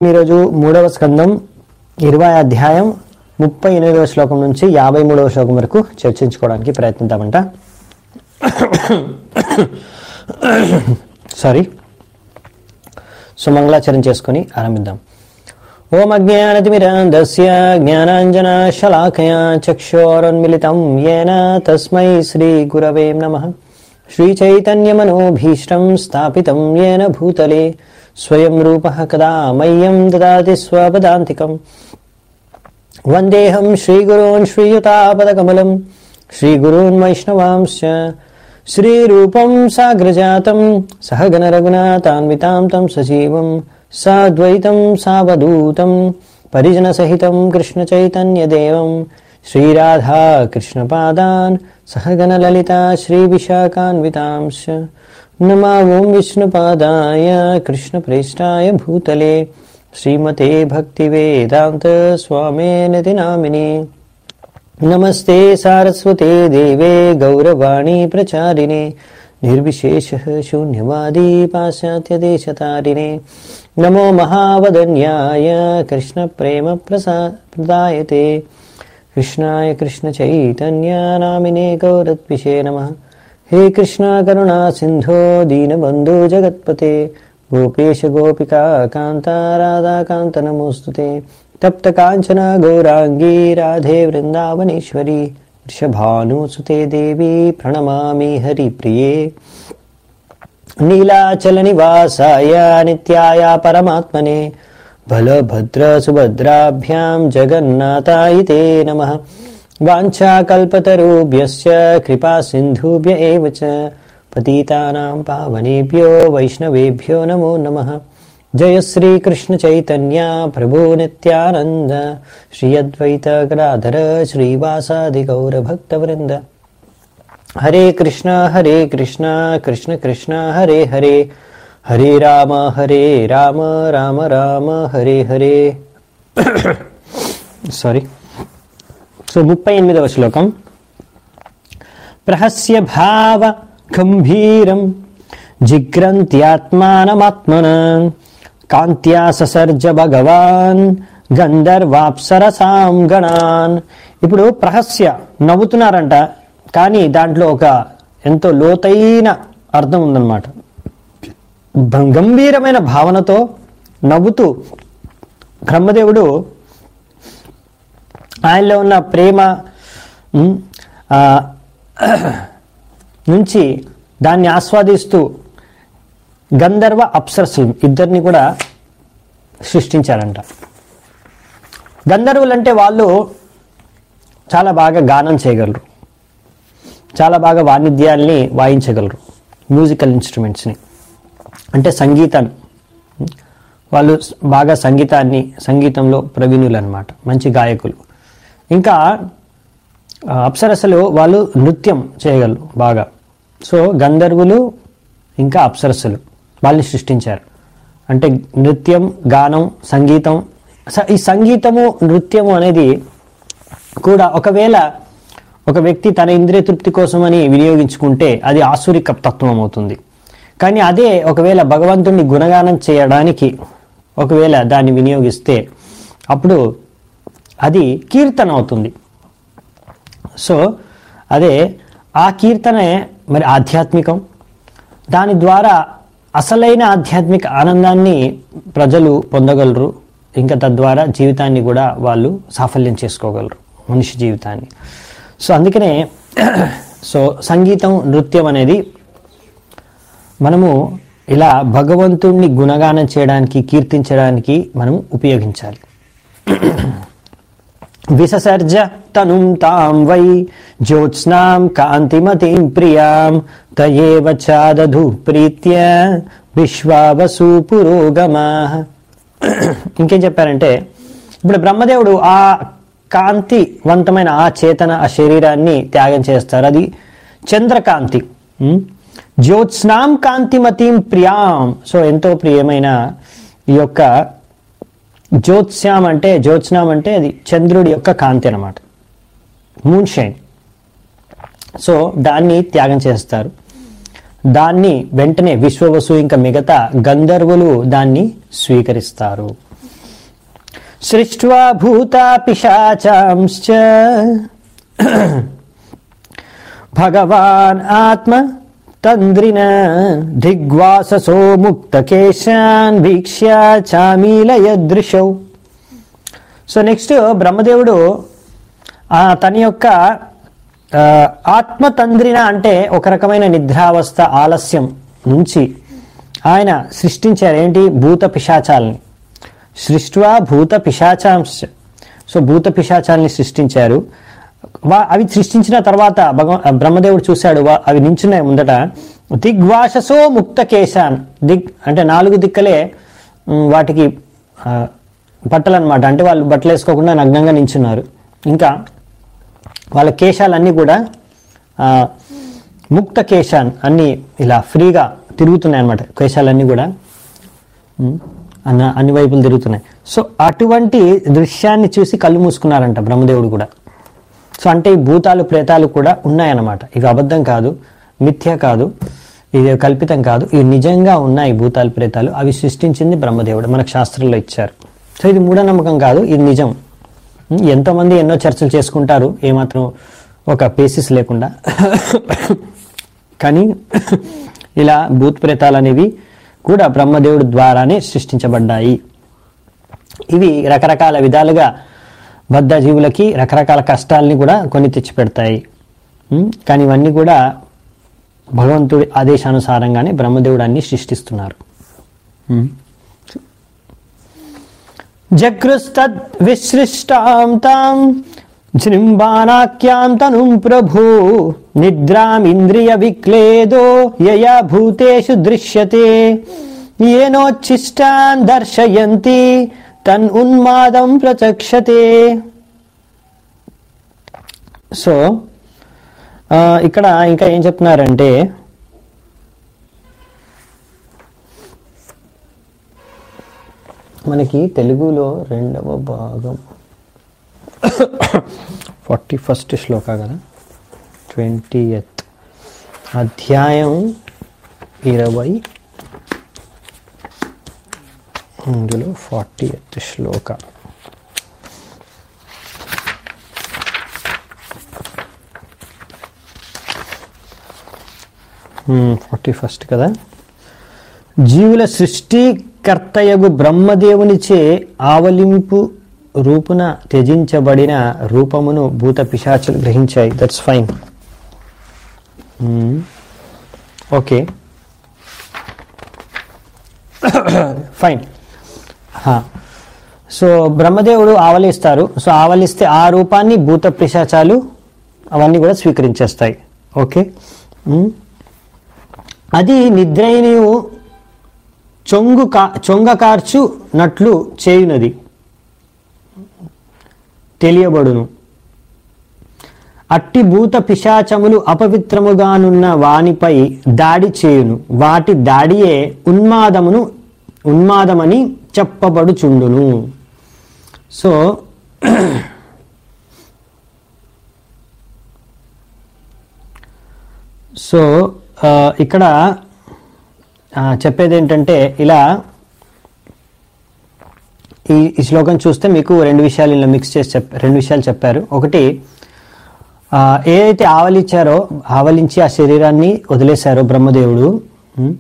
ఈరోజు మూడవ స్కందం ఇరవై అధ్యాయం ముప్పై ఎనిమిదవ శ్లోకం నుంచి యాభై మూడవ శ్లోకం వరకు చర్చించుకోవడానికి ప్రయత్నిద్దామంట సారీ సో మంగళాచరణ చేసుకొని ఆరంభిద్దాం ఓం అజ్ఞానతిమిరాంధస్య జ్ఞానాంజన శలాకయా చక్షోరున్మిళితం येन తస్మై శ్రీ గురవే నమః శ్రీచైతన్యమనోభీష్టం స్థాపితం येन భూతలే స్వయం రూపः కదా మह्यं దదాతి స్వపదాంతికం వందేహం శ్రీగురూన్ శ్రీయుతాపదకమలం శ్రీగురూన్ వైష్ణవాంశ్చ శ్రీరూపం సాగ్రజాతం సహగణ రఘునాథాన్వితాం తం సజీవం సాద్వైతం సావధూతం పరిజనసహితం కృష్ణచైతన్యదేవం శ్రీరాధా కృష్ణపాదాన్ సహగణ లలితా శ్రీవిశాఖాన్వితాంశ్చ नमा ॐ विष्णुपादाय कृष्णप्रेष्ठाय भूतले श्रीमते भक्तिवेदान्त स्वामेनति नामिने नमस्ते सारस्वते देवे गौरवाणी प्रचारिणे निर्विशेषः शून्यवादी पाश्चात्यदेशतारिणे नमो महावदन्याय कृष्णप्रेमप्रदायते कृष्णाय कृष्णचैतन्य नामिने गौरत्विषे नमः हे कृष्णा करुणा सिन्धो दीनबन्धु जगत्पते गोपेश गोपिका कान्ता राधाकान्त नमोऽस्तु ते तप्त काञ्चन गौराङ्गी राधे वृन्दावनेश्वरी वृषभानुसुते देवी प्रणमामि हरिप्रिये नीलाचलनिवासाय नित्याय परमात्मने बलभद्रसुभद्राभ्यां जगन्नाथाय ते नमः वाञ्छाकल्पतरुभ्यश्च कृपासिन्धुभ्य एव च पतितानां पावनेभ्यो वैष्णवेभ्यो नमो नमः जय श्रीकृष्णचैतन्य प्रभो नित्यानन्द श्री अद्वैत गदाधर श्रीवासादिगौरभक्तवृन्द हरे कृष्ण हरे कृष्ण कृष्ण कृष्ण हरे हरे हरे राम हरे राम राम राम हरे हरे సారీ సో ముప్పై ఎనిమిదవ శ్లోకం ప్రహస్య భావ గంభీరం జిగ్రంత్యాత్మానమాత్మన కాంత్యా ససర్జ భగవాన్ గంధర్వాప్సరసాం గణాన్ ఇప్పుడు ప్రహస్య నవ్వుతున్నారంట కానీ దాంట్లో ఒక ఎంతో లోతైన అర్థం ఉందన్నమాట భ- గంభీరమైన భావనతో నవ్వుతూ బ్రహ్మదేవుడు ఆయనలో ఉన్న ప్రేమ ఉమ్, ఆ, నుంచి దాన్ని ఆస్వాదిస్తూ గంధర్వ అప్సరసులు ఇద్దరిని కూడా సృష్టించారంట గంధర్వులు అంటే వాళ్ళు చాలా బాగా గానం చేయగలరు చాలా బాగా వాణిజ్యాల్ని వాయించగలరు మ్యూజికల్ ఇన్స్ట్రుమెంట్స్ని అంటే సంగీతం వాళ్ళు బాగా సంగీతాన్ని సంగీతంలో ప్రవీణులు అనమాట మంచి గాయకులు ఇంకా ఆ, అప్సరసలు వాళ్ళు నృత్యం చేయగలరు బాగా సో గంధర్వులు ఇంకా అప్సరసలు వాళ్ళని సృష్టించారు అంటే నృత్యం గానం సంగీతం స- ఈ సంగీతము నృత్యము అనేది కూడా ఒకవేళ ఒక వ్యక్తి తన ఇంద్రియ తృప్తి కోసమని వినియోగించుకుంటే అది ఆసురిక తత్వం అవుతుంది కానీ అదే ఒకవేళ భగవంతుణ్ణి గుణగానం చేయడానికి ఒకవేళ దాన్ని వినియోగిస్తే అప్పుడు అది కీర్తన అవుతుంది సో అదే ఆ కీర్తనే మరి ఆధ్యాత్మికం దాని ద్వారా అసలైన ఆధ్యాత్మిక ఆనందాన్ని ప్రజలు పొందగలరు ఇంకా తద్వారా జీవితాన్ని కూడా వాళ్ళు సాఫల్యం చేసుకోగలరు మనిషి జీవితాన్ని సో అందుకనే సో సంగీతం నృత్యం అనేది మనము ఇలా భగవంతుణ్ణి గుణగానం చేయడానికి కీర్తించడానికి మనం ఉపయోగించాలి విససర్జ తనుం తాం వై జ్యోత్స్నాం కాంతిమతిం ప్రియాం తయేవ చాదధు ప్రీత్య విశ్వావసు పురోగమా ఇంకేం చెప్పారంటే ఇప్పుడు బ్రహ్మదేవుడు ఆ కాంతివంతమైన ఆ చేతన ఆ శరీరాన్ని త్యాగం చేస్తారు అది చంద్రకాంతి ఉం? జ్యోత్స్నాం కాంతిమతిం ప్రియాం సో ఎంతో ప్రియమైన ఈ యొక్క జ్యోత్స్యాం అంటే జ్యోత్స్నాం అంటే అది చంద్రుడి యొక్క కాంతి అన్నమాట మూన్ షైన్ సో దాన్ని త్యాగం చేస్తారు దాన్ని వెంటనే విశ్వవసు ఇంకా మిగతా గంధర్వులు దాన్ని స్వీకరిస్తారు సృష్ట్వా భూతా పిశాచాంశ్చ భగవాన్ ఆత్మ తంద్రిన దిగ్వాససో ముక్తకేశాన్ వీక్ష్య చామీలయదృశౌ సో నెక్స్ట్ బ్రహ్మదేవుడు ఆ తన యొక్క ఆ, ఆత్మతంద్రిన అంటే ఒక రకమైన నిద్రావస్థ ఆలస్యం నుంచి ఆయన సృష్టించారు ఏంటి భూత పిశాచాలని సృష్టివా భూత పిశాచాంశ సో భూత పిశాచాలని సృష్టించారు వా- అవి సృష్టించిన తర్వాత భగవ బ్రహ్మదేవుడు చూశాడు వా- అవి నించున్నాయి ముందట దిగ్వాససో ముక్త కేశాన్ దిగ్ అంటే నాలుగు దిక్కలే ఉమ్, వాటికి ఆ, బట్టలు అనమాట అంటే వాళ్ళు బట్టలు వేసుకోకుండా నగ్నంగా నించున్నారు ఇంకా వాళ్ళ కేశాలన్నీ కూడా ఆ, ముక్త కేశాన్ అన్నీ ఇలా ఫ్రీగా తిరుగుతున్నాయి అనమాట కేశాలన్నీ కూడా ఉమ్, అన్న అన్ని వైపులు తిరుగుతున్నాయి సో అటువంటి దృశ్యాన్ని చూసి కళ్ళు మూసుకున్నారంట బ్రహ్మదేవుడు కూడా సో అంటే ఈ భూతాలు ప్రేతాలు కూడా ఉన్నాయన్నమాట ఇవి అబద్ధం కాదు మిథ్య కాదు ఇది కల్పితం కాదు ఇవి నిజంగా ఉన్నాయి భూతాలు ప్రేతాలు అవి సృష్టించింది బ్రహ్మదేవుడు మనకు శాస్త్రంలో ఇచ్చారు సో ఇది మూఢనమ్మకం కాదు ఇది నిజం ఉమ్, ఎంతోమంది ఎన్నో చర్చలు చేసుకుంటారు ఏమాత్రం ఒక బేసిస్ లేకుండా కానీ ఇలా భూత ప్రేతాలు అనేవి కూడా బ్రహ్మదేవుడి ద్వారానే సృష్టించబడ్డాయి ఇవి రకరకాల విధాలుగా బద్ధ జీవులకి రకరకాల కష్టాలని కూడా కొని తెచ్చిపెడతాయి ఉమ్, కానీ ఇవన్నీ కూడా భగవంతుడి ఆదేశానుసారంగానే బ్రహ్మదేవుడు అన్ని సృష్టిస్తున్నారు ఉమ్. జగృస్తద్ విసృష్టాం తాం జృంబానాఖ్యాం తనుం ప్రభు నిద్రామింద్రియ విక్లేదో యయా భూతేషు దృశ్యతే ఏనోచ్ఛిష్టాన్ దర్శయంతి తన్ ఉన్మాదం ప్రచక్షతే సో ఆ, ఇక్కడ ఇంకా ఏం చెప్తున్నారంటే మనకి తెలుగులో రెండవ భాగం ఫార్టీ ఫస్ట్ శ్లోక కదా ట్వంటీ ఎత్ అధ్యాయం ఇరవై ఇందులో ఫార్టీ ఎత్ శ్లోక ఫార్టీ ఫస్ట్ కదా జీవుల సృష్టికర్తయగు బ్రహ్మదేవునిచే ఆవలింపు రూపున త్యజించబడిన రూపమును భూత పిశాచులు గ్రహించాయి that's fine okay fine so బ్రహ్మదేవుడు ఆవలిస్తారు సో ఆవలిస్తే ఆ రూపాన్ని భూత పిశాచాలు అవన్నీ కూడా స్వీకరించేస్తాయి ఓకే మ్మ్. అది నిద్రైనయు చొంగు కా చొంగ కార్చునట్లు చేయునది తెలియబడును అట్టి భూత పిశాచములు అపవిత్రముగానున్న వానిపై దాడి చేయును వాటి దాడియే ఉన్మాదమును ఉన్మాదమని చెప్పబడుచుండును సో సో ఆ, ఇక్కడ ఆ, చెప్పేది ఏంటంటే ఇలా ఈ ఈ శ్లోకం చూస్తే మీకు రెండు విషయాలు ఇలా మిక్స్ చేసి చెప్ రెండు విషయాలు చెప్పారు ఒకటి ఆ, ఏదైతే ఆవలించారో ఆవలించి ఆ శరీరాన్ని వదిలేశారో బ్రహ్మదేవుడు ఉం,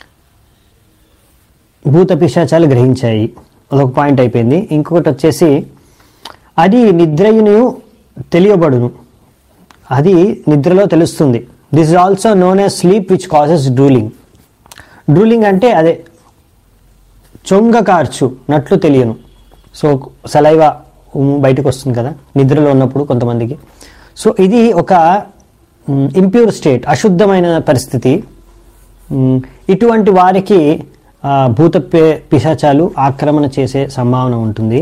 భూత పిశాచాలు గ్రహించాయి అదొక పాయింట్ అయిపోయింది ఇంకొకటి వచ్చేసి అది నిద్రయును తెలియబడును అది నిద్రలో తెలుస్తుంది this is also known as sleep which causes drooling drooling అంటే అదే చొంగ కార్చు నట్లు తెలియను సో సలైవ బయటకు వస్తుంది కదా నిద్రలో ఉన్నప్పుడు కొంతమందికి సో ఇది ఒక ఇంప్యూర్ స్టేట్ అశుద్ధమైన పరిస్థితి మ్, ఇటువంటి వారికి ఆ, భూత పే- పిశాచాలు ఆక్రమణ చేసే సంభావన ఉంటుంది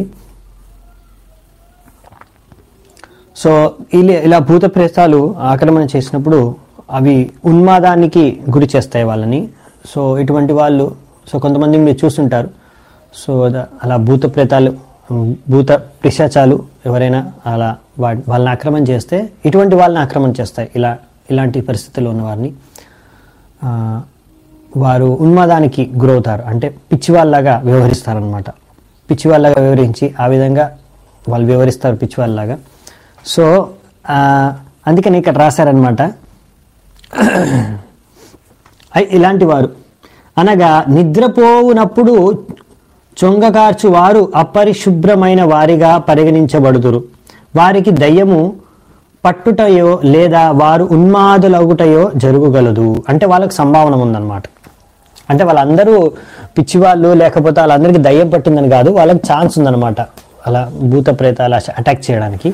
సో ఇలా ఇలా భూత ప్రేతాలు ఆక్రమణ చేసినప్పుడు అవి ఉన్మాదానికి గురి చేస్తాయి వాళ్ళని సో ఇటువంటి వాళ్ళు సో కొంతమంది మీరు చూస్తుంటారు సో ద- అలా భూత ప్రేతాలు ఉమ్, భూత పిశాచాలు ఎవరైనా అలా వా వాళ్ళని ఆక్రమణ చేస్తే ఇటువంటి వాళ్ళని ఆక్రమణ చేస్తాయి ఇలా ఇలాంటి పరిస్థితుల్లో ఉన్న వారిని ఆ, వారు ఉన్మాదానికి గురవుతారు అంటే పిచ్చివాళ్ళలాగా వ్యవహరిస్తారనమాట పిచ్చి వాళ్ళగా వివరించి ఆ విధంగా వాళ్ళు వివరిస్తారు పిచ్చి వాళ్ళలాగా సో ఆ, అందుకని ఇక్కడ రాశారనమాట ఐ- ఇలాంటి వారు అనగా నిద్రపోవునప్పుడు చొంగకార్చు వారు అపరిశుభ్రమైన వారిగా పరిగణించబడుదురు వారికి దయ్యము పట్టుటయో లేదా వారు ఉన్మాదులగుటయో జరుగుగలదు అంటే వాళ్ళకి సంభావన ఉందన్నమాట అంటే వాళ్ళందరూ పిచ్చివాళ్ళు లేకపోతే వాళ్ళందరికీ దయ్యం పట్టిందని కాదు వాళ్ళకి ఛాన్స్ ఉందన్నమాట అలా భూత ప్రేతాలు అటాక్ చేయడానికి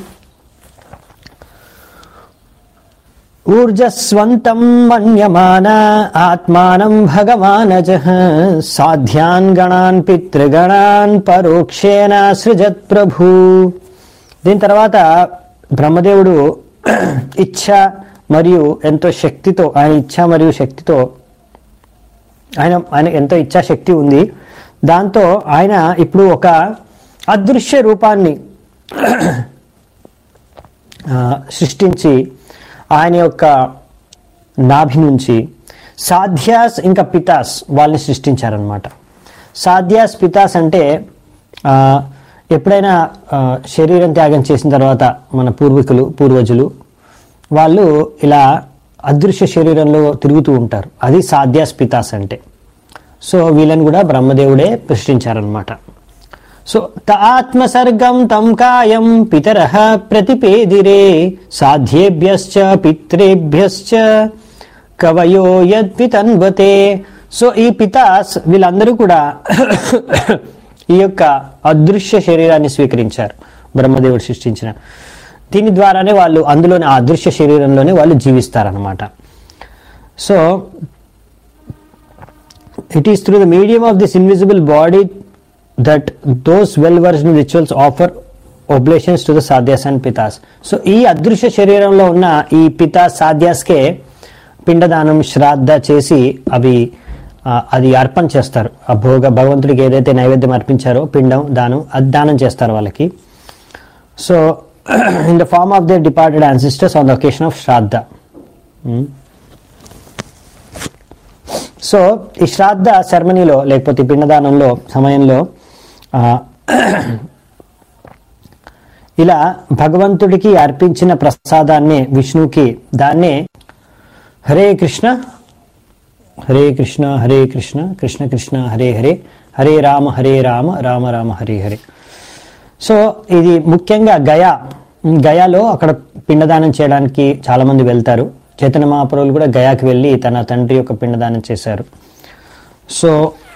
ఊర్జస్వంతం మన్యమాన ఆత్మానం భగవానజ సాధ్యాన్ గణాన్ పితృగణాన్ పరోక్షేణ సృజత్ ప్రభు దీని తర్వాత బ్రహ్మదేవుడు ఇచ్ఛ మరియు ఎంతో శక్తితో ఆయన ఇచ్ఛ మరియు శక్తితో ఆయన ఆయన ఎంతో ఇచ్ఛాశక్తి ఉంది దాంతో ఆయన ఇప్పుడు ఒక అదృశ్య రూపాన్ని ఆ, సృష్టించి ఆయన యొక్క నాభి నుంచి సాధ్యాస్ ఇంకా పితాస్ వాళ్ళని సృష్టించారనమాట సాధ్యాస్ పితాస్ అంటే ఆ, ఎప్పుడైనా ఆ, శరీరం త్యాగం చేసిన తర్వాత మన పూర్వీకులు పూర్వజులు వాళ్ళు ఇలా అదృశ్య శరీరంలో తిరుగుతూ ఉంటారు అది సాధ్యాస్ పితాస్ అంటే సో వీళ్ళని కూడా బ్రహ్మదేవుడే సృష్టించారనమాట సో త ఆత్మసర్గం తం కాయం పితర ప్రతిపేదిరే సాధ్యేభ్యశ్చ పిత్రేభ్యశ్చ కవయో యద్వితన్వతే సో ఈ పితాస్ వీళ్ళందరూ కూడా ఈ యొక్క అదృశ్య శరీరాన్ని స్వీకరించారు బ్రహ్మదేవుడు సృష్టించిన దీని ద్వారానే వాళ్ళు అందులోని ఆ అదృశ్య శరీరంలోనే వాళ్ళు జీవిస్తారనమాట so it is through the medium of this invisible body that those well versed in rituals offer oblations to the sadhyas and pitas so ఈ అదృశ్య శరీరంలో ఉన్న ఈ పితా సాధ్యాస్కే పిండదానం శ్రాద్ధ చేసి అవి ఆ, అది అర్పణ చేస్తారు ఆ భోగ భగవంతుడికి ఏదైతే నైవేద్యం అర్పించారో పిండం దానం అది దానం చేస్తారు వాళ్ళకి so in the form of their departed ancestors on the occasion of Shraddha so ఈ శ్రాద్ధ సెరమనీలో లేకపోతే ఈ పిండదానంలో సమయంలో ఆ, ఇలా భగవంతుడికి అర్పించిన ప్రసాదాన్ని విష్ణువుకి దాన్నే హరే కృష్ణ హరే కృష్ణ హరే కృష్ణ కృష్ణ కృష్ణ హరే హరే హరే రామ హరే రామ రామ రామ హరే హరే సో ఇది ముఖ్యంగా గయా గయాలో అక్కడ పిండదానం చేయడానికి చాలా మంది వెళ్తారు చైతన్య మహాప్రభులు కూడా గయాకి వెళ్ళి తన తండ్రి యొక్క పిండదానం చేశారు సో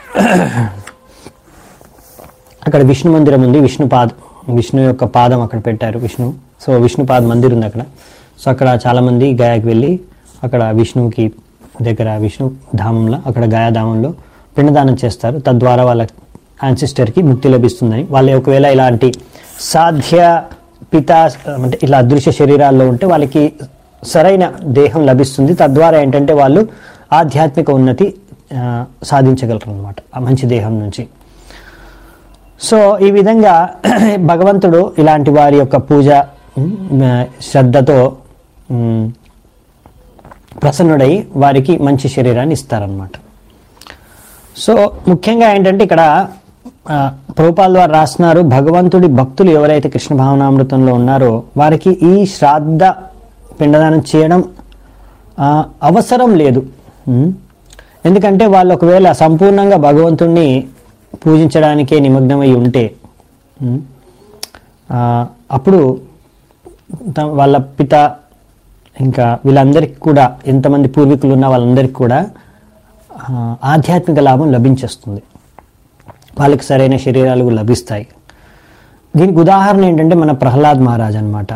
అక్కడ విష్ణు మందిరం ఉంది విష్ణు పాద విష్ణు యొక్క పాదం అక్కడ పెట్టారు విష్ణు సో విష్ణు పాద మందిర్ ఉంది అక్కడ సో అక్కడ చాలా మంది గయాకి వెళ్ళి అక్కడ విష్ణువుకి దగ్గర విష్ణు ధామంలో అక్కడ గయాధామంలో పిండదానం చేస్తారు తద్వారా వాళ్ళ ancestor-కి ముక్తి లభిస్తుందని వాళ్ళు ఒకవేళ ఇలాంటి సాధ్య పిత అంటే ఇలా అదృశ్య శరీరాల్లో ఉంటే వాళ్ళకి సరైన దేహం లభిస్తుంది తద్వారా ఏంటంటే వాళ్ళు ఆధ్యాత్మిక ఉన్నతి ఆ, సాధించగలరు అనమాట ఆ మంచి దేహం నుంచి సో ఈ విధంగా భగవంతుడు ఇలాంటి వారి యొక్క పూజ ఉమ్, ఆ, శ్రద్ధతో ఉమ్, ప్రసన్నుడై వారికి మంచి శరీరాన్ని ఇస్తారనమాట సో ముఖ్యంగా ఏంటంటే ఇక్కడ ఆ, ప్రభుపాల్ వారు రాస్తున్నారు భగవంతుడి భక్తులు ఎవరైతే కృష్ణ భావనామృతంలో ఉన్నారో వారికి ఈ శ్రాద్ధ పిండదానం చేయడం ఆ, అవసరం లేదు ఉమ్. ఎందుకంటే వాళ్ళు ఒకవేళ సంపూర్ణంగా భగవంతుణ్ణి పూజించడానికే నిమగ్నమై ఉంటే ఉమ్, ఆ, అప్పుడు త- వాళ్ళ పిత ఇంకా వీళ్ళందరికీ కూడా ఎంతమంది పూర్వీకులు ఉన్న వాళ్ళందరికీ కూడా ఆ, ఆధ్యాత్మిక లాభం లభించేస్తుంది వాళ్ళకి సరైన శరీరాలు కూడా లభిస్తాయి దీనికి ఉదాహరణ ఏంటంటే మన ప్రహ్లాద్ మహారాజ్ అన్నమాట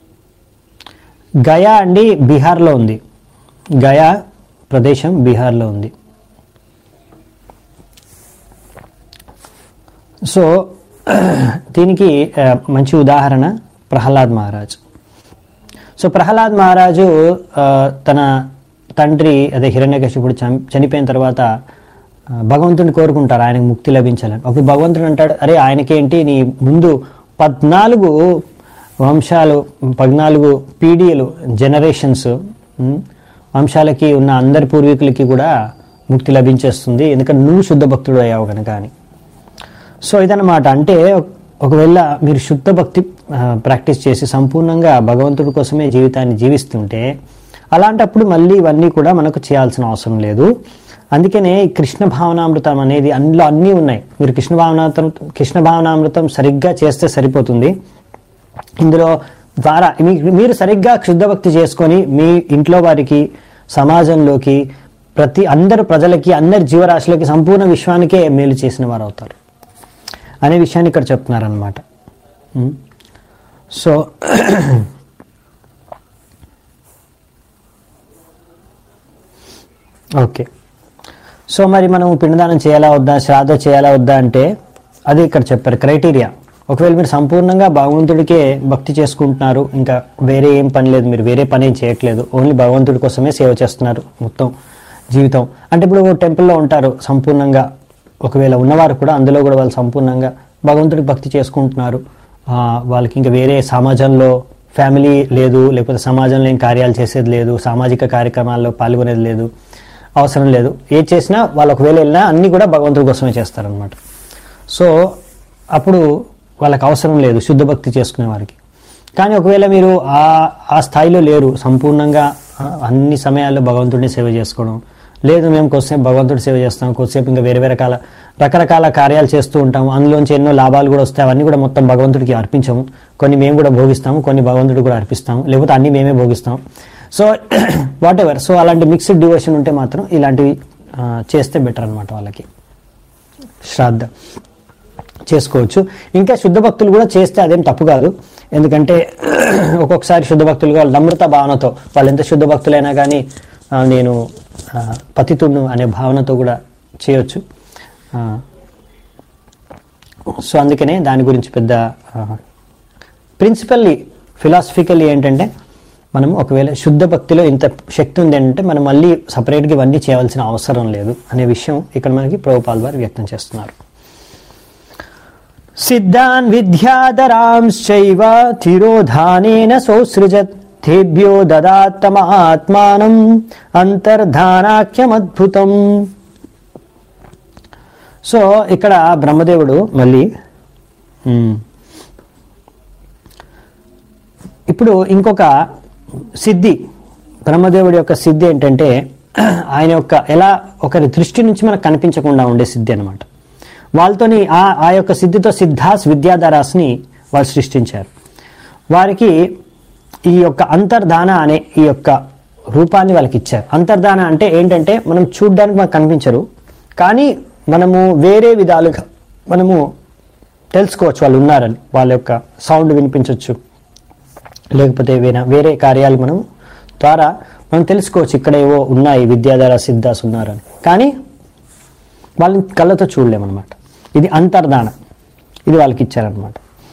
గయా అండి బీహార్లో ఉంది గయా ప్రదేశం బీహార్లో ఉంది సో దీనికి ఆ, మంచి ఉదాహరణ ప్రహ్లాద్ మహారాజ్ సో ప్రహ్లాద్ మహారాజు ఆ, తన తండ్రి అదే హిరణ్యకశిపుడు చం- చనిపోయిన తర్వాత ఆ, భగవంతుని కోరుకుంటారు ఆయనకు ముక్తి లభించాలని అప్పుడు భగవంతుడు అంటాడు అరే ఆయనకేంటి నీ ముందు పద్నాలుగు వంశాలు పద్నాలుగు పీడియలు జనరేషన్స్ ఉమ్, వంశాలకి ఉన్న అందరి పూర్వీకులకి కూడా ముక్తి లభించేస్తుంది ఎందుకంటే నువ్వు శుద్ధ భక్తుడు అయ్యావు కనుక అని సో ఇదన్నమాట అంటే ఒకవేళ మీరు శుద్ధ భక్తి ఆ, ప్రాక్టీస్ చేసి సంపూర్ణంగా భగవంతుడి కోసమే జీవితాన్ని జీవిస్తుంటే అలాంటప్పుడు మళ్ళీ ఇవన్నీ కూడా మనకు చేయాల్సిన అవసరం లేదు అందుకనే ఈ కృష్ణ భావనామృతం అనేది అందులో అన్నీ ఉన్నాయి మీరు కృష్ణ భావనామృతం కృష్ణ భావనామృతం సరిగ్గా చేస్తే సరిపోతుంది ఇందులో ద్వారా మీ- మీరు సరిగ్గా శుద్ధ భక్తి చేసుకొని మీ ఇంట్లో వారికి సమాజంలోకి ప్రతి అందరు ప్రజలకి అందరి జీవరాశులకి సంపూర్ణ విశ్వానికే మేలు చేసిన వారు అవుతారు అనే విషయాన్ని ఇక్కడ చెప్తున్నారనమాట సో ఓకే సో మరి మనం పిండదానం చేయాలా వద్దా శ్రాద్ధ చేయాలా వద్దా అంటే అది ఇక్కడ చెప్పారు క్రైటీరియా ఒకవేళ మీరు సంపూర్ణంగా భగవంతుడికే భక్తి చేసుకుంటున్నారు ఇంకా వేరే ఏం పని లేదు మీరు వేరే పని ఏం చేయట్లేదు ఓన్లీ భగవంతుడి కోసమే సేవ చేస్తున్నారు మొత్తం జీవితం అంటే ఇప్పుడు టెంపుల్లో ఉంటారు సంపూర్ణంగా ఒకవేళ ఉన్నవారు కూడా అందులో కూడా వాళ్ళు సంపూర్ణంగా భగవంతుడికి భక్తి చేసుకుంటున్నారు ఆ, వాళ్ళకి ఇంకా వేరే సమాజంలో ఫ్యామిలీ లేదు లేకపోతే సమాజంలో ఏం కార్యాలు చేసేది లేదు సామాజిక కార్యక్రమాల్లో పాల్గొనేది లేదు అవసరం లేదు ఏది చేసినా వాళ్ళు ఒకవేళ వెళ్ళినా అన్నీ కూడా భగవంతుడి కోసమే చేస్తారనమాట సో అప్పుడు వాళ్ళకి అవసరం లేదు శుద్ధ భక్తి చేసుకునే వారికి కానీ ఒకవేళ మీరు ఆ ఆ స్థాయిలో లేరు సంపూర్ణంగా ఆ, అన్ని సమయాల్లో భగవంతుడిని సేవ చేసుకోవడం లేదు మేము కొద్దిసేపు భగవంతుడి సేవ చేస్తాం కొద్దిసేపు ఇంకా వేరే వేరే రకాల రకరకాల కార్యాలు చేస్తూ ఉంటాము అందులోంచి ఎన్నో లాభాలు కూడా వస్తాయి అవన్నీ కూడా మొత్తం భగవంతుడికి అర్పించము కొన్ని మేము కూడా భోగిస్తాము కొన్ని భగవంతుడికి కూడా అర్పిస్తాము లేకపోతే అన్ని మేమే భోగిస్తాం సో వాట్ ఎవర్ సో అలాంటి మిక్స్డ్ డివోషన్ ఉంటే మాత్రం ఇలాంటివి ఆ, చేస్తే బెటర్ అనమాట వాళ్ళకి శ్రాద్ధ చేసుకోవచ్చు ఇంకా శుద్ధ భక్తులు కూడా చేస్తే అదేం తప్పు కాదు ఎందుకంటే ఒక్కొక్కసారి శుద్ధ భక్తులు వాళ్ళు నమ్రత భావనతో వాళ్ళు ఎంత శుద్ధ భక్తులైనా కానీ ఆ, నేను ఆ, పతితుడును అనే భావనతో కూడా చేయొచ్చు ఆ, సో అందుకనే దాని గురించి పెద్ద ప్రిన్సిపల్లీ ఫిలాసఫికల్లీ ఏంటంటే మనం ఒకవేళ శుద్ధ భక్తిలో ఇంత శక్తి ఉంది అంటే మనం మళ్ళీ సపరేట్గా ఇవన్నీ చేయవలసిన అవసరం లేదు అనే విషయం ఇక్కడ మనకి ప్రభుపాల్ వారు వ్యక్తం చేస్తున్నారు సిద్ధాన్ విద్యాధరాంశ్చైవ తిరోధానేన సోసృజత్ తేభ్యో దదాత్తమాత్మానం అంతర్ధానాఖ్యమద్భుతం సో ఇక్కడ బ్రహ్మదేవుడు మళ్ళీ ఉమ్, ఇప్పుడు ఇంకొక సిద్ధి బ్రహ్మదేవుడి యొక్క సిద్ధి ఏంటంటే ఆయన యొక్క ఎలా ఒకరి దృష్టి నుంచి మనకు కనిపించకుండా ఉండే సిద్ధి అనమాట వాళ్ళతోని ఆ ఆ యొక్క సిద్ధితో సిద్ధాస్ విద్యాధరాస్ని వాళ్ళు సృష్టించారు వారికి ఈ యొక్క అంతర్ధాన అనే ఈ యొక్క రూపాన్ని వాళ్ళకి ఇచ్చారు అంతర్ధాన అంటే ఏంటంటే మనం చూడ్డానికి మనకు కనిపించరు కానీ మనము వేరే విధాలుగా మనము తెలుసుకోవచ్చు వాళ్ళు ఉన్నారని వాళ్ళ యొక్క సౌండ్ వినిపించవచ్చు లేకపోతే వేరే వేరే కార్యాలు మనం ద్వారా మనం తెలుసుకోవచ్చు ఇక్కడ ఏవో ఉన్నాయి విద్యాధార సిద్ధాస్ ఉన్నారని కానీ వాళ్ళని కళ్ళతో చూడలేమన్నమాట ఇది అంతర్ధాన ఇది వాళ్ళకి ఇచ్చారనమాట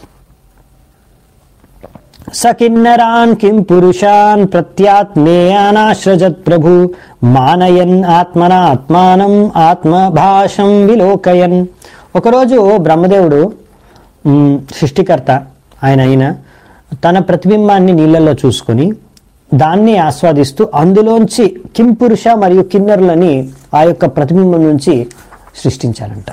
సకిన్నరాన్ కిం పురుషాన్ ప్రత్యాత్మేయానాశ్రజత్ ప్రభు మానయన్ ఆత్మన ఆత్మానం ఆత్మభాషం విలోకయన్ ఒకరోజు బ్రహ్మదేవుడు మ్, సృష్టికర్త ఆయన అయిన తన ప్రతిబింబాన్ని నీళ్ళల్లో చూసుకొని దాన్ని ఆస్వాదిస్తూ అందులోంచి కిం పురుష మరియు కిన్నరులని ఆ యొక్క ప్రతిబింబం నుంచి సృష్టించారంట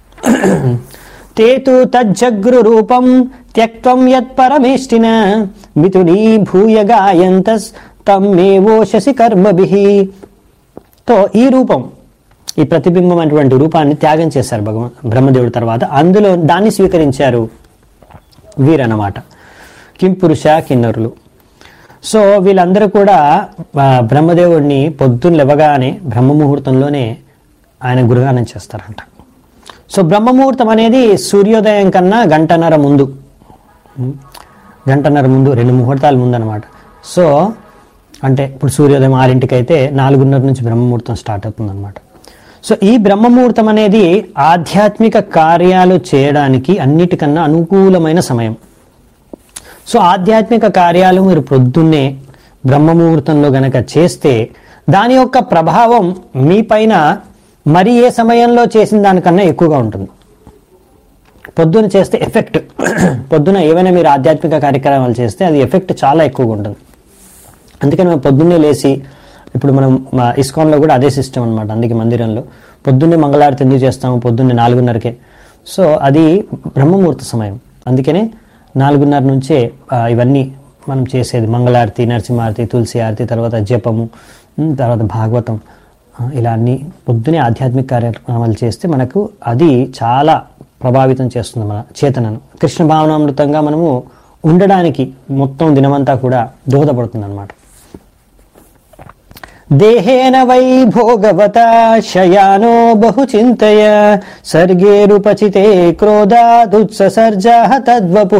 తేతు తజ్జగ్రు రూపం త్యక్వం యత్పరమేష్టిన మిథునీ భూయ గాయంతస్ తమ్మేవోషసి కర్మభిః తో ఈ రూపం ఈ ప్రతిబింబం అటువంటి రూపాన్ని త్యాగం చేశారు భగవాన్ బ్రహ్మదేవుడి తర్వాత అందులో దాన్ని స్వీకరించారు వీరన్నమాట కిం పురుష కిన్నరులు సో వీళ్ళందరూ కూడా ఆ, బ్రహ్మదేవుడిని పొద్దున్న లేవగానే బ్రహ్మ ముహూర్తంలోనే ఆయన గురుగానం చేస్తారంట సో బ్రహ్మముహూర్తం అనేది సూర్యోదయం కన్నా గంటన్నర ముందు ఉం? గంటన్నర ముందు రెండు ముహూర్తాల ముందు అనమాట సో అంటే ఇప్పుడు సూర్యోదయం ఆరింటికి అయితే నాలుగున్నర నుంచి బ్రహ్మముహూర్తం స్టార్ట్ అవుతుంది అనమాట సో ఈ బ్రహ్మముహూర్తం అనేది ఆధ్యాత్మిక కార్యాలు చేయడానికి అన్నిటికన్నా అనుకూలమైన సమయం సో ఆధ్యాత్మిక కార్యాలు మీరు ప్రొద్దున్నే బ్రహ్మముహూర్తంలో గనక చేస్తే దాని యొక్క ప్రభావం మీ పైన మరి ఏ సమయంలో చేసిన దానికన్నా ఎక్కువగా ఉంటుంది పొద్దున చేస్తే ఎఫెక్ట్ పొద్దున ఏవైనా మీరు ఆధ్యాత్మిక కార్యక్రమాలు చేస్తే అది ఎఫెక్ట్ చాలా ఎక్కువగా ఉంటుంది అందుకని మేము పొద్దున్నే లేచి ఇప్పుడు మనం మా ఇస్కాన్లో కూడా అదే సిస్టమ్ అనమాట అందుకే మందిరంలో పొద్దున్నే మంగళారతి ఎందుకు చేస్తాము పొద్దున్నే నాలుగున్నరకే సో అది బ్రహ్మముహూర్త సమయం అందుకనే నాలుగున్నర నుంచే ఆ, ఇవన్నీ మనం చేసేది మంగళారతి నరసింహారతి తులసి ఆరతి తర్వాత జపము ఉమ్, తర్వాత భాగవతం ఆ, ఇలా అన్ని పొద్దునే ఆధ్యాత్మిక కార్యక్రమాలు చేస్తే మనకు అది చాలా ప్రభావితం చేస్తుంది మన చేతనను కృష్ణ భావనామృతంగా మనము ఉండడానికి మొత్తం దినమంతా కూడా దోహదపడుతుంది అనమాట దేహేన వై భోగవత శయానో బహు చింతయ సర్గేరుపచితే క్రోధాదుత్సర్జా తద్వపు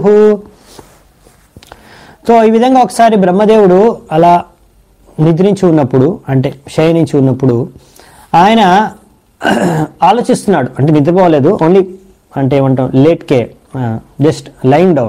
సో ఈ విధంగా ఒకసారి బ్రహ్మదేవుడు అలా నిద్రించి ఉన్నప్పుడు అంటే శయనించి ఉన్నప్పుడు ఆయన ఆలోచిస్తున్నాడు అంటే నిద్రపోలేదు ఓన్లీ అంటే ఏమంటాం లేట్ కే జస్ట్ లైన్ డౌన్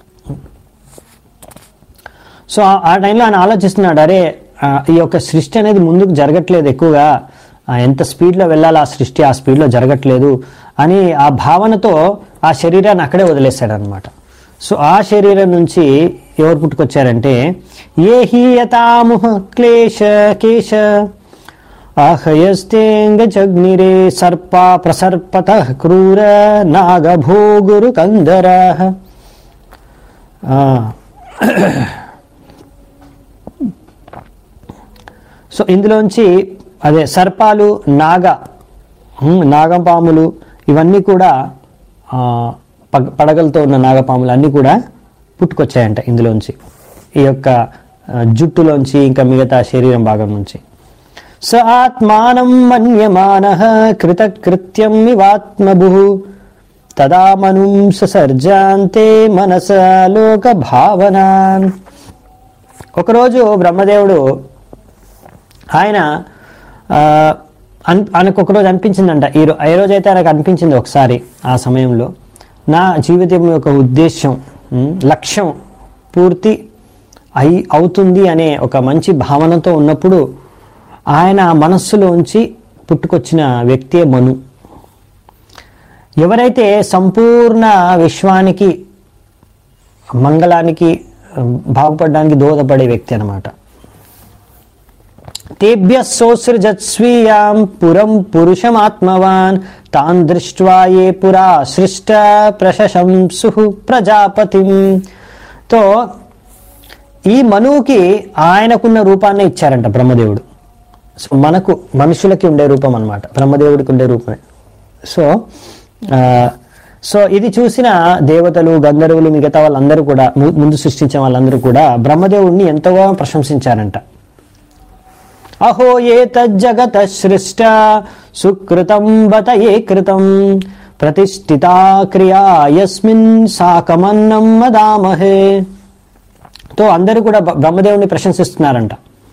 సో ఆ- ఆ టైంలో ఆయన ఆలోచిస్తున్నాడు అరే ఆ, ఈ యొక్క సృష్టి అనేది ముందుకు జరగట్లేదు ఎక్కువగా ఆ, ఎంత స్పీడ్లో వెళ్ళాలి ఆ సృష్టి ఆ స్పీడ్లో జరగట్లేదు అని ఆ భావనతో ఆ శరీరాన్ని అక్కడే వదిలేశాడు అనమాట సో ఆ శరీరం నుంచి ఎవరు పుట్టుకొచ్చారంటే ఏ హీయతాముహ క్లేశ కేశ ఆహయస్తేంగ జగ్నిరే సర్ప ప్రసర్పత క్రూర నాగభోగురు కందర సో ఇందులోంచి అదే సర్పాలు నాగ ఉమ్, నాగపాములు ఇవన్నీ కూడా ఆ, పగ- పడగలతో ఉన్న నాగపాములు అన్నీ కూడా పుట్టుకొచ్చాయంట ఇందులోంచి ఈ యొక్క ఆ, జుట్టులోంచి ఇంకా మిగతా శరీరం భాగం నుంచి స ఆత్మానం మన్యమాన కృతకృత్యం ఇవాత్మభు తదా మనుం సర్జాంతే మనస లోక భావనాన్ ఒకరోజు బ్రహ్మదేవుడు ఆయన ఆ, అన్ ఆయనకు ఒకరోజు అనిపించిందంట ఈ రో- ఏ రోజైతే ఆయనకు అనిపించింది ఒకసారి ఆ సమయంలో నా జీవితం యొక్క ఉద్దేశం ఉమ్, లక్ష్యం పూర్తి అయి అవుతుంది అనే ఒక మంచి భావనతో ఉన్నప్పుడు ఆయన మనస్సులోంచి పుట్టుకొచ్చిన వ్యక్తే మను ఎవరైతే సంపూర్ణ విశ్వానికి మంగళానికి ఉమ్, బాగుపడడానికి దోహదపడే వ్యక్తి అన్నమాట తేభ్య సోసృజత్స్వీయాం పురం పురుషమాత్మవాన్ తాన్ దృష్ట్వా ఏ పురా సృష్ట ప్రశంసు ప్రజాపతిం తో ఈ మనువుకి ఆయనకున్న రూపాన్ని ఇచ్చారంట బ్రహ్మదేవుడు సో మనకు మనుషులకి ఉండే రూపం అన్నమాట బ్రహ్మదేవుడికి ఉండే రూపమే సో ఆ, సో ఇది చూసిన దేవతలు గంధర్వులు మిగతా వాళ్ళందరూ కూడా ము- ముందు సృష్టించిన వాళ్ళందరూ కూడా బ్రహ్మదేవుడిని ఎంతగా ప్రశంసించారంట అహో ఏ తజ్జగత సృష్ట సుకృతం బత ఏ కృతం ప్రతిష్ఠితా క్రియా యస్మిన్ సాకమన్నం మదామహే తో అందరూ కూడా బ- బ్రహ్మదేవుని ప్రశంసిస్తున్నారంట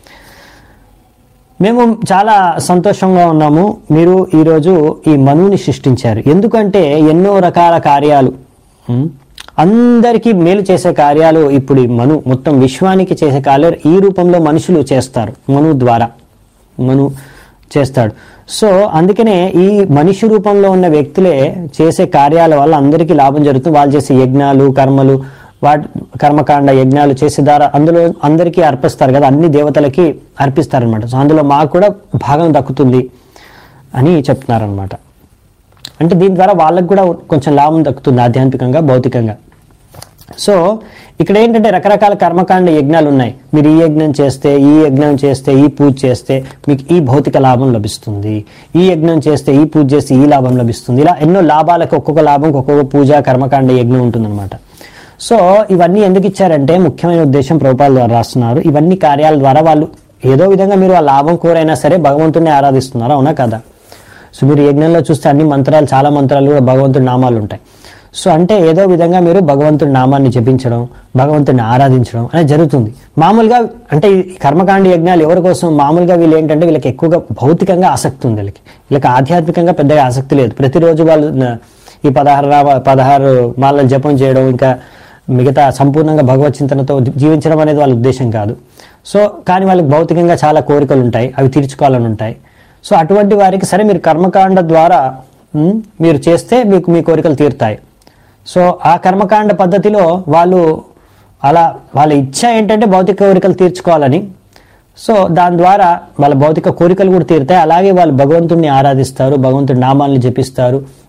మేము చాలా సంతోషంగా ఉన్నాము మీరు ఈరోజు ఈ మనుని సృష్టించారు ఎందుకంటే ఎన్నో రకాల కార్యాలు ఉం, అందరికీ మేలు చేసే కార్యాలు ఇప్పుడు ఈ మను మొత్తం విశ్వానికి చేసే కార్యాలు ఈ రూపంలో మనుషులు చేస్తారు మను ద్వారా మను చేస్తాడు సో అందుకనే ఈ మనిషి రూపంలో ఉన్న వ్యక్తులే చేసే కార్యాల వల్ల అందరికీ లాభం జరుగుతుంది వాళ్ళు చేసే యజ్ఞాలు కర్మలు వాటి కర్మకాండ యజ్ఞాలు చేసే ద్వారా అందులో అందరికీ అర్పిస్తారు కదా అన్ని దేవతలకి అర్పిస్తారనమాట సో అందులో మాకు కూడా భాగం దక్కుతుంది అని చెప్తున్నారనమాట అంటే దీని ద్వారా వాళ్ళకు కూడా కొంచెం లాభం దక్కుతుంది ఆధ్యాత్మికంగా భౌతికంగా సో ఇక్కడ ఏంటంటే రకరకాల కర్మకాండ యజ్ఞాలు ఉన్నాయి మీరు ఈ యజ్ఞం చేస్తే ఈ యజ్ఞం చేస్తే ఈ పూజ చేస్తే మీకు ఈ భౌతిక లాభం లభిస్తుంది ఈ యజ్ఞం చేస్తే ఈ పూజ చేస్తే ఈ లాభం లభిస్తుంది ఇలా ఎన్నో లాభాలకు ఒక్కొక్క లాభంకి ఒక్కొక్క పూజ కర్మకాండ యజ్ఞం ఉంటుందన్నమాట సో ఇవన్నీ ఎందుకు ఇచ్చారంటే ముఖ్యమైన ఉద్దేశం ప్రభుపాల ద్వారా రాస్తున్నారు ఇవన్నీ కార్యాల ద్వారా వాళ్ళు ఏదో విధంగా మీరు ఆ లాభం కోరైనా సరే భగవంతుడిని ఆరాధిస్తున్నారు అవునా కదా సో మీరు యజ్ఞంలో చూస్తే అన్ని మంత్రాలు చాలా మంత్రాలు కూడా భగవంతుడి నామాలు ఉంటాయి సో అంటే ఏదో విధంగా మీరు భగవంతుడి నామాన్ని జపించడం భగవంతుడిని ఆరాధించడం అనేది జరుగుతుంది మామూలుగా అంటే ఈ కర్మకాండ యజ్ఞాలు ఎవరి కోసం మామూలుగా వీళ్ళు ఏంటంటే వీళ్ళకి ఎక్కువగా భౌతికంగా ఆసక్తి ఉంది వీళ్ళకి వీళ్ళకి ఆధ్యాత్మికంగా పెద్దగా ఆసక్తి లేదు ప్రతిరోజు వాళ్ళు న- ఈ పదహారు రావ- పదహారు మాలలు జపం చేయడం ఇంకా మిగతా సంపూర్ణంగా భగవత్ చింతనతో జీవించడం అనేది వాళ్ళ ఉద్దేశం కాదు సో కానీ వాళ్ళకి భౌతికంగా చాలా కోరికలు ఉంటాయి అవి తీర్చుకోవాలని ఉంటాయి సో అటువంటి వారికి సరే మీరు కర్మకాండ ద్వారా ఉమ్, మీరు చేస్తే మీకు మీ కోరికలు తీరుతాయి సో ఆ కర్మకాండ పద్ధతిలో వాళ్ళు అలా వాళ్ళ ఇచ్చ ఏంటంటే భౌతిక కోరికలు తీర్చుకోవాలని సో దాని ద్వారా వాళ్ళ భౌతిక కోరికలు కూడా తీరుతాయి అలాగే వాళ్ళు భగవంతుడిని ఆరాధిస్తారు భగవంతుడి నామాల్ని జపిస్తారు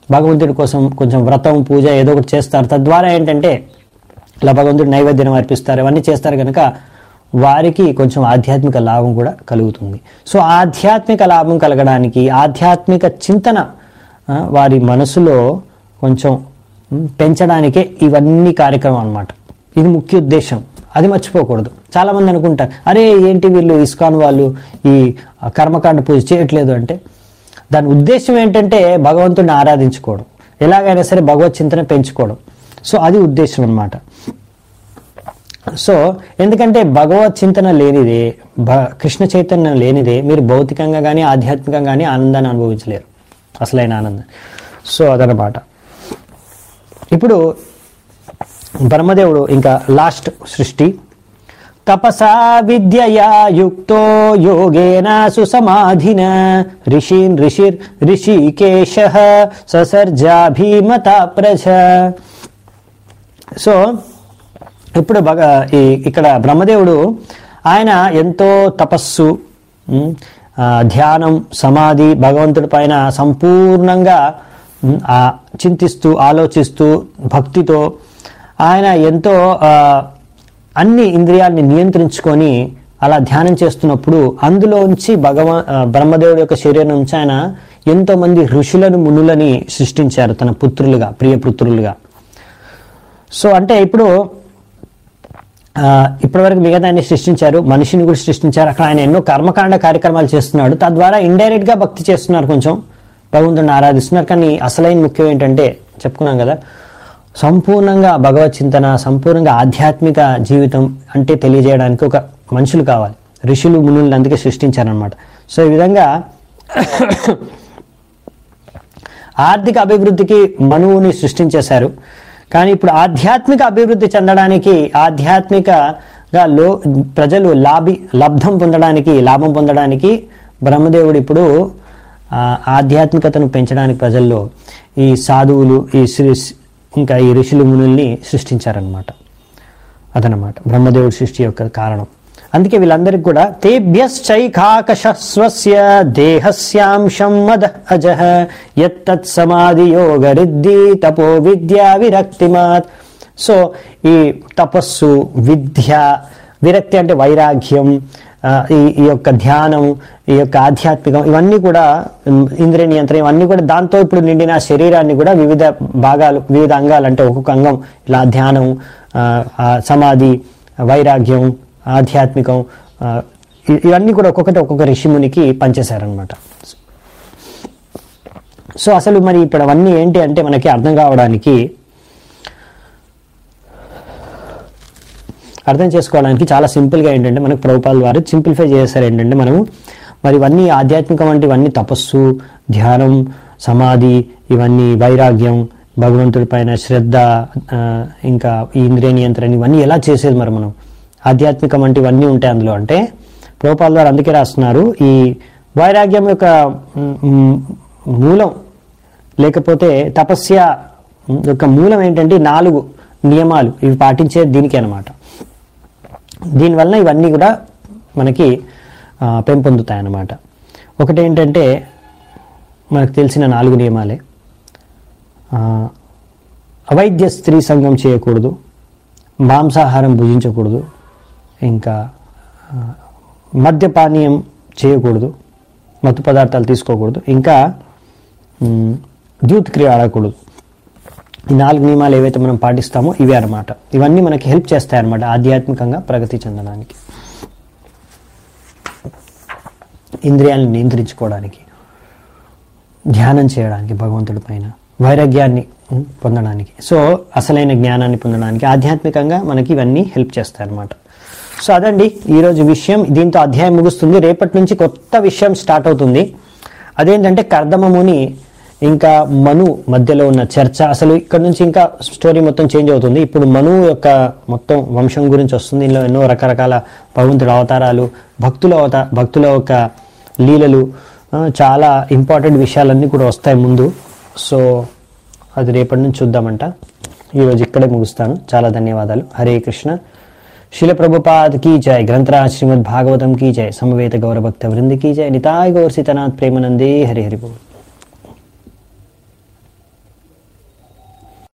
భగవంతుడి కోసం కొంచెం వ్రతం పూజ ఏదో ఒకటి చేస్తారు తద్వారా ఏంటంటే ఇలా భగవంతుడి నైవేద్యం అర్పిస్తారు అవన్నీ చేస్తారు కనుక వారికి కొంచెం ఆధ్యాత్మిక లాభం కూడా కలుగుతుంది సో ఆధ్యాత్మిక లాభం కలగడానికి ఆధ్యాత్మిక చింతన ఆ, వారి మనసులో కొంచెం ఉమ్, పెంచడానికే ఇవన్నీ కార్యక్రమం అన్నమాట ఇది ముఖ్య ఉద్దేశం అది మర్చిపోకూడదు చాలా మంది అనుకుంటారు అరే ఏంటి వీళ్ళు ఇస్కాన్ వాళ్ళు ఈ కర్మకాండ పూజ చేయట్లేదు అంటే దాని ఉద్దేశం ఏంటంటే భగవంతుడిని ఆరాధించుకోవడం ఎలాగైనా సరే భగవత్ చింతన పెంచుకోవడం సో అది ఉద్దేశం అన్నమాట సో ఎందుకంటే భగవత్ చింతన లేనిదే భ- కృష్ణ చైతన్యం లేనిదే మీరు భౌతికంగా కానీ ఆధ్యాత్మికంగా కానీ ఆనందాన్ని అనుభవించలేరు అసలైన ఆనందం సో అదనమాట ఇప్పుడు బ్రహ్మదేవుడు ఇంకా లాస్ట్ సృష్టి తపసా విద్యయా యుక్తో యోగేన సుసమాధిన ఋషీన్ ఋషిర్ ఋషికేశ ససర్జా భీమత ప్రజ సో ఇప్పుడు భగ ఈ ఇక్కడ బ్రహ్మదేవుడు ఆయన ఎంతో తపస్సు ఉమ్, ఆ, ధ్యానం సమాధి భగవంతుడి పైన సంపూర్ణంగా ఉమ్, ఆ, చింతిస్తూ ఆలోచిస్తూ భక్తితో ఆయన ఎంతో ఆ, అన్ని ఇంద్రియాల్ని నియంత్రించుకొని అలా ధ్యానం చేస్తున్నప్పుడు అందులోంచి భగవ ఆ, బ్రహ్మదేవుడి యొక్క శరీరం నుంచి ఆయన ఎంతో మంది ఋషులను మునులని సృష్టించారు తన పుత్రులుగా ప్రియ పుత్రులుగా సో అంటే ఇప్పుడు ఆ, ఇప్పటివరకు మిగతాన్ని సృష్టించారు మనిషిని కూడా సృష్టించారు అక్కడ ఆయన ఎన్నో కర్మకాండ కార్యక్రమాలు చేస్తున్నాడు తద్వారా ఇండైరెక్ట్ గా భక్తి చేస్తున్నారు కొంచెం భగవంతుడిని ఆరాధిస్తున్నారు కానీ అసలైన ముఖ్యం ఏంటంటే చెప్పుకున్నాం కదా సంపూర్ణంగా భగవత్ చింతన సంపూర్ణంగా ఆధ్యాత్మిక జీవితం అంటే తెలియజేయడానికి ఒక మనుషులు కావాలి ఋషులు మునులు అందుకే సృష్టించారనమాట సో ఈ విధంగా ఆర్థిక అభివృద్ధికి మనువుని సృష్టించేశారు కానీ ఇప్పుడు ఆధ్యాత్మిక అభివృద్ధి చెందడానికి ఆధ్యాత్మికగా లో ప్రజలు లాభి లబ్ధం పొందడానికి లాభం పొందడానికి బ్రహ్మదేవుడు ఇప్పుడు ఆ, ఆధ్యాత్మికతను పెంచడానికి ప్రజల్లో ఈ సాధువులు ఈ శ్రీ ఇంకా ఈ ఋషులు మునుల్ని సృష్టించారనమాట అదనమాట బ్రహ్మదేవుడి సృష్టి యొక్క కారణం అందుకే వీళ్ళందరికీ కూడా తేభ్యశ్చైకాకశస్వస్య దేహస్యాంశం మద అజః యత్తత్ సమాధి యోగరిద్ధి తపో విద్యా విరక్తిమాత్ సో ఈ తపస్సు విద్య విరక్తి అంటే వైరాగ్యం ఆ, ఈ ఈ యొక్క ధ్యానం ఈ యొక్క ఆధ్యాత్మికం ఇవన్నీ కూడా ఉమ్, ఇంద్రియ నియంత్రణ ఇవన్నీ కూడా దాంతో ఇప్పుడు నిండిన శరీరాన్ని కూడా వివిధ భాగాలు వివిధ అంగాలు అంటే ఒక్కొక్క అంగం ఇలా ధ్యానం ఆ, ఆ, సమాధి వైరాగ్యం ఆధ్యాత్మికం ఆ, ఇ- ఇవన్నీ కూడా ఒక్కొక్కటి ఒక్కొక్క ఋషిమునికి పంచేశారనమాట సో అసలు మరి ఇప్పుడు అవన్నీ ఏంటి అంటే మనకి అర్థం కావడానికి అర్థం చేసుకోవడానికి చాలా సింపుల్గా ఏంటంటే మనకు ప్రభుపాల ద్వారా సింప్లిఫై చేశారు ఏంటంటే మనము మరి ఇవన్నీ ఆధ్యాత్మికం అంటే ఇవన్నీ తపస్సు ధ్యానం సమాధి ఇవన్నీ వైరాగ్యం భగవంతుడి పైన శ్రద్ధ ఆ, ఇంకా ఈ ఇంద్రియ నియంత్రణ ఇవన్నీ ఎలా చేసేది మరి మనం ఆధ్యాత్మికం అంటే ఇవన్నీ ఉంటాయి అందులో అంటే ప్రభుపాల ద్వారా అందుకే రాస్తున్నారు ఈ వైరాగ్యం యొక్క మ్, మ్, మూలం లేకపోతే తపస్య యొక్క మూలం ఏంటంటే ఈ నాలుగు నియమాలు ఇవి పాటించే దీనికి అనమాట దీనివల్ల ఇవన్నీ కూడా మనకి ఆ, పెంపొందుతాయి అన్నమాట ఒకటి ఏంటంటే మనకు తెలిసిన నాలుగు నియమాలే ఆ, అవైద్య స్త్రీ సంఘం చేయకూడదు మాంసాహారం భుజించకూడదు ఇంకా ఆ, మద్యపానీయం చేయకూడదు మత్తు పదార్థాలు తీసుకోకూడదు ఇంకా మ్, ద్యూత్ క్రియ ఆడకూడదు ఈ నాలుగు నియమాలు ఏవైతే మనం పాటిస్తామో ఇవే అన్నమాట ఇవన్నీ మనకి హెల్ప్ చేస్తాయి అన్నమాట ఆధ్యాత్మికంగా ప్రగతి చెందడానికి ఇంద్రియాలను నియంత్రించుకోవడానికి ధ్యానం చేయడానికి భగవంతుడి పైన వైరాగ్యాన్ని ఉం, పొందడానికి సో అసలైన జ్ఞానాన్ని పొందడానికి ఆధ్యాత్మికంగా మనకి ఇవన్నీ హెల్ప్ చేస్తాయి అన్నమాట సో అదండి ఈరోజు విషయం దీంతో అధ్యాయం ముగుస్తుంది రేపటి నుంచి కొత్త విషయం స్టార్ట్ అవుతుంది అదేంటంటే కర్దమముని ఇంకా మను మధ్యలో ఉన్న చర్చ అసలు ఇక్కడ నుంచి ఇంకా స్టోరీ మొత్తం చేంజ్ అవుతుంది ఇప్పుడు మను యొక్క మొత్తం వంశం గురించి వస్తుంది ఇందులో ఎన్నో రకరకాల భగవంతుడి అవతారాలు భక్తుల అవత భక్తుల యొక్క లీలలు ఆ, చాలా ఇంపార్టెంట్ విషయాలన్నీ కూడా వస్తాయి ముందు సో అది రేపటి నుంచి చూద్దామంట ఈరోజు ఇక్కడే ముగుస్తాను చాలా ధన్యవాదాలు హరే కృష్ణ శిల ప్రభుపాద్ की जय ग्रंथराज श्रीमद् भागवतम की जय समवेत गौरभक्त वृंद की जय निताय गौर सीतानाथ प्रेमानंदे हरि हरि बोल